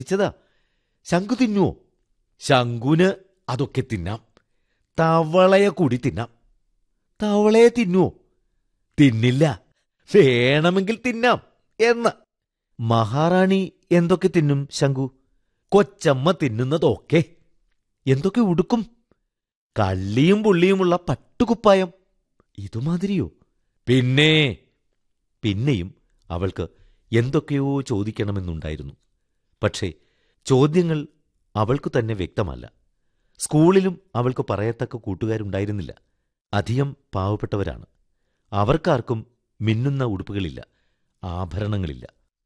ചോദിച്ചതാ ശംഖു തിന്നുവോ ശംഖുന് അതൊക്കെ തിന്നാം തവളയെ കൂടി തിന്നാം തവളയെ തിന്നുവോ തിന്നില്ല വേണമെങ്കിൽ തിന്നാം എന്ന് മഹാറാണി എന്തൊക്കെ തിന്നും ശംഖു കൊച്ചമ്മ തിന്നുന്നതൊക്കെ എന്തൊക്കെ ഉടുക്കും കള്ളിയും പുള്ളിയുമുള്ള പട്ടുകുപ്പായം ഇതുമാതിരിയോ പിന്നെ പിന്നെയും അവൾക്ക് എന്തൊക്കെയോ ചോദിക്കണമെന്നുണ്ടായിരുന്നു പക്ഷേ ചോദ്യങ്ങൾ അവൾക്കു തന്നെ വ്യക്തമല്ല സ്കൂളിലും അവൾക്ക് പറയത്തക്ക കൂട്ടുകാരുണ്ടായിരുന്നില്ല അധികം പാവപ്പെട്ടവരാണ് അവർക്കാർക്കും മിന്നുന്ന ഉടുപ്പുകളില്ല ആഭരണങ്ങളില്ല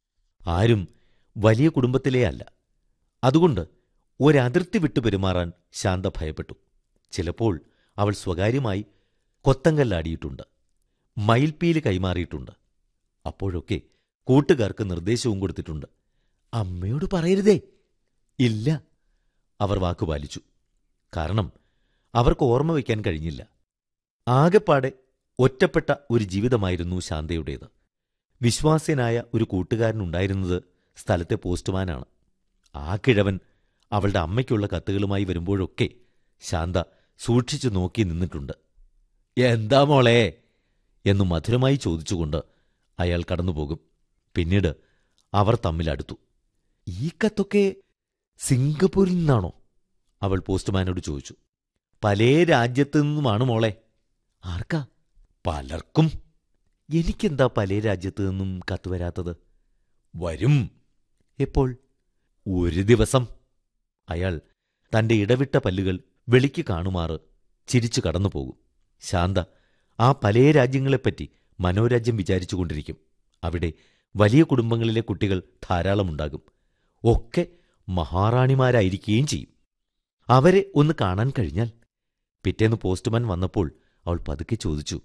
ആരും വലിയ കുടുംബത്തിലേ അല്ല അതുകൊണ്ട് ഒരതിർത്തി വിട്ടു പെരുമാറാൻ ശാന്ത ഭയപ്പെട്ടു ചിലപ്പോൾ അവൾ സ്വകാര്യമായി കൊത്തങ്കല്ലാടിയിട്ടുണ്ട് മയിൽപ്പീല് കൈമാറിയിട്ടുണ്ട് അപ്പോഴൊക്കെ കൂട്ടുകാർക്ക് നിർദ്ദേശവും കൊടുത്തിട്ടുണ്ട് അമ്മയോട് പറയരുതേ ഇല്ല അവർ വാക്കുപാലിച്ചു കാരണം അവർക്ക് ഓർമ്മ വയ്ക്കാൻ കഴിഞ്ഞില്ല ആകെപ്പാടെ ഒറ്റപ്പെട്ട ഒരു ജീവിതമായിരുന്നു ശാന്തയുടേത് വിശ്വാസ്യനായ ഒരു കൂട്ടുകാരനുണ്ടായിരുന്നത് സ്ഥലത്തെ പോസ്റ്റ്മാനാണ് ആ കിഴവൻ അവളുടെ അമ്മയ്ക്കുള്ള കത്തുകളുമായി വരുമ്പോഴൊക്കെ ശാന്ത സൂക്ഷിച്ചു നോക്കി നിന്നിട്ടുണ്ട് എന്താ മോളെ എന്നു മധുരമായി ചോദിച്ചുകൊണ്ട് അയാൾ കടന്നുപോകും പിന്നീട് അവർ തമ്മിലടുത്തു ഈ കത്തൊക്കെ സിംഗപ്പൂരിൽ നിന്നാണോ അവൾ പോസ്റ്റ്മാനോട് ചോദിച്ചു പലേ രാജ്യത്തു നിന്നുമാണ് മോളെ ആർക്കാ പലർക്കും എനിക്കെന്താ പലേ രാജ്യത്തു നിന്നും കത്ത് വരാത്തത് വരും എപ്പോൾ ഒരു ദിവസം അയാൾ തന്റെ ഇടവിട്ട പല്ലുകൾ വെളിക്ക് കാണുമാറ് ചിരിച്ചു കടന്നുപോകും ശാന്ത ആ പലേ രാജ്യങ്ങളെപ്പറ്റി മനോരാജ്യം വിചാരിച്ചുകൊണ്ടിരിക്കും അവിടെ വലിയ കുടുംബങ്ങളിലെ കുട്ടികൾ ധാരാളമുണ്ടാകും ഒക്കെ മഹാറാണിമാരായിരിക്കുകയും ചെയ്യും അവരെ ഒന്ന് കാണാൻ കഴിഞ്ഞാൽ പിറ്റേന്ന് പോസ്റ്റ്മാൻ വന്നപ്പോൾ അവൾ പതുക്കെ ചോദിച്ചു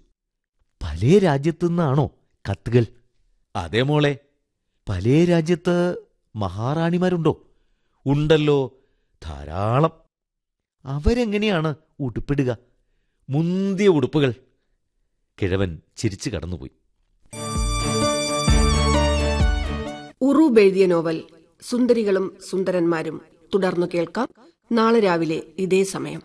പലേ രാജ്യത്തുനിന്നാണോ കത്തുകൾ അതേ മോളെ പലേ രാജ്യത്ത് മഹാറാണിമാരുണ്ടോ ഉണ്ടല്ലോ ധാരാളം അവരെങ്ങനെയാണ് ഉടുപ്പിടുക മുന്തിയ ഉടുപ്പുകൾ കിഴവൻ ചിരിച്ചു കടന്നുപോയി ഉറൂബ് എഴുതിയ നോവൽ സുന്ദരികളും സുന്ദരന്മാരും തുടർന്നു കേൾക്കാം നാളെ രാവിലെ ഇതേ സമയം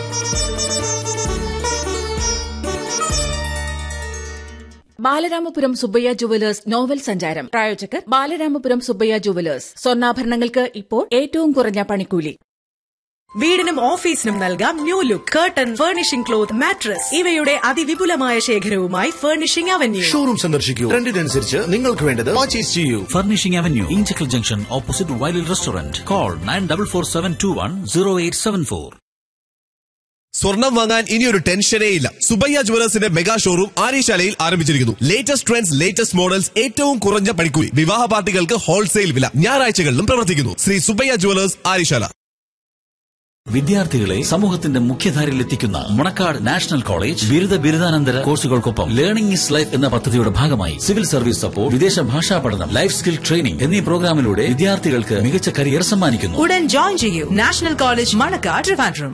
ബാലരാമപുരം സുബ്ബയ്യ ജുവലേഴ്സ് നോവൽ സഞ്ചാരം പ്രായോജകർ ബാലരാമപുരം സുബ്ബയ്യ ജുവലേഴ്സ് സ്വർണ്ണാഭരണങ്ങൾക്ക് ഇപ്പോൾ ഏറ്റവും കുറഞ്ഞ പണിക്കൂലി വീടിനും ഓഫീസിനും നൽകാം new look curtain furnishing cloth mattress ഇവയുടെ അതിവിപുലമായ ശേഖരവുമായി ഫർണിഷിംഗ് അവന്യൂ ഷോറൂം സന്ദർശിക്കൂ ട്രെൻഡിനനുസരിച്ച് നിങ്ങൾക്ക് വേണ്ടത് പർച്ചേസ് ചെയ്യൂ Furnishing Avenue, Inchikal Junction, opposite Wiley Restaurant. Call 9447210874. സ്വർണം വാങ്ങാൻ ഇനിയൊരു ടെൻഷനേ ഇല്ല സുബയ്യ ജുവലേഴ്സിന്റെ മെഗാ ഷോറൂം ആര്യശാലയിൽ ആരംഭിച്ചിരിക്കുന്നു ലേറ്റസ്റ്റ് ട്രെൻഡ്സ് ലേറ്റസ്റ്റ് മോഡൽസ് ഏറ്റവും കുറഞ്ഞ പണിക്കൂലി വിവാഹ പാർട്ടികൾക്ക് ഹോൾസെയിൽ വില ഞായറാഴ്ചകളിലും പ്രവർത്തിക്കുന്നു ശ്രീ സുബയ്യ ജുവലേഴ്സ് ആര്യശാല വിദ്യാർത്ഥികളെ സമൂഹത്തിന്റെ മുഖ്യധാരയിൽ എത്തിക്കുന്ന മുണക്കാട് നാഷണൽ കോളേജ് ബിരുദ ബിരുദാനന്തര കോഴ്സുകൾക്കൊപ്പം ലേണിംഗ് ഇസ് ലൈഫ് എന്ന പദ്ധതിയുടെ ഭാഗമായി സിവിൽ സർവീസ് സപ്പോർട്ട് വിദേശ ഭാഷാ പഠനം ലൈഫ് സ്കിൽ ട്രെയിനിംഗ് എന്നീ പ്രോഗ്രാമിലൂടെ വിദ്യാർത്ഥികൾക്ക് മികച്ച കരിയർ സമ്മാനിക്കുന്നു ഉടൻ ജോയിൻ ചെയ്യൂ national college Manacaud Trivandrum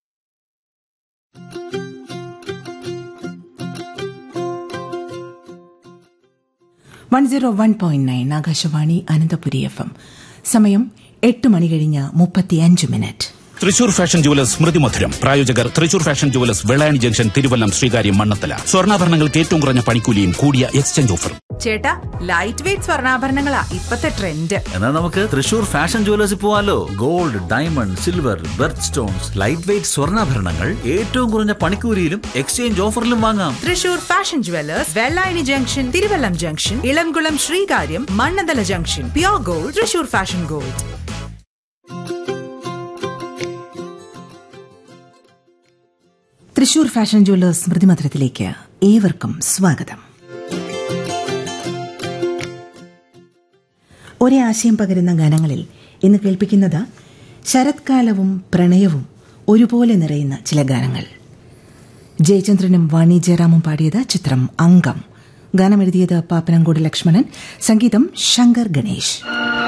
one zero one point nine Akashvani Ananthapuri F M സമയം എട്ട് മണി കഴിഞ്ഞ് മുപ്പത്തിയഞ്ച് മിനിറ്റ് തൃശൂർ ഫാഷൻ ജുവലേഴ്സ് സ്മൃതി മധുരം പ്രായോജകർ Thrissur fashion jewellers Vellayani junction Thiruvallam Sreekaryam Mannanthala സ്വർണ്ണാഭരണങ്ങൾക്ക് ഏറ്റവും കുറഞ്ഞ പണിക്കൂലിയും കൂടിയ എക്സ്ചേഞ്ച് ഓഫർ ചേട്ടാ ലൈറ്റ് വെയിറ്റ് സ്വർണ്ണാഭരണങ്ങളാ ഇപ്പത്തെ ട്രെൻഡ് എന്നാൽ നമുക്ക് തൃശൂർ ഫാഷൻ ജുവലേഴ്സിൽ പോവാലോ gold diamond silver birth stones light weight സ്വർണ്ണാഭരണങ്ങൾ ഏറ്റവും കുറഞ്ഞ പണിക്കൂലിയിലും എക്സ്ചേഞ്ച് ഓഫറിലും വാങ്ങാം Thrissur fashion jewellers Vellayani junction Thiruvallam junction Elamkulam Sreekaryam Mannanthala junction pure gold Thrissur fashion gold Thrissur fashion jewellers സ്മൃതിമധുരത്തിലേക്ക് ഏവർക്കും സ്വാഗതം ഒരേ ആശയം പകരുന്ന ഗാനങ്ങളിൽ ഇന്ന് കേൾപ്പിക്കുന്നത് ശരത്കാലവും പ്രണയവും ഒരുപോലെ നിറയുന്ന ചില ഗാനങ്ങൾ ജയചന്ദ്രനും വാണി ജയറാമും പാടിയത് ചിത്രം അംഗം ഗാനം എഴുതിയത് പാപ്പനംകോട് ലക്ഷ്മണൻ സംഗീതം ശങ്കർ ഗണേഷ്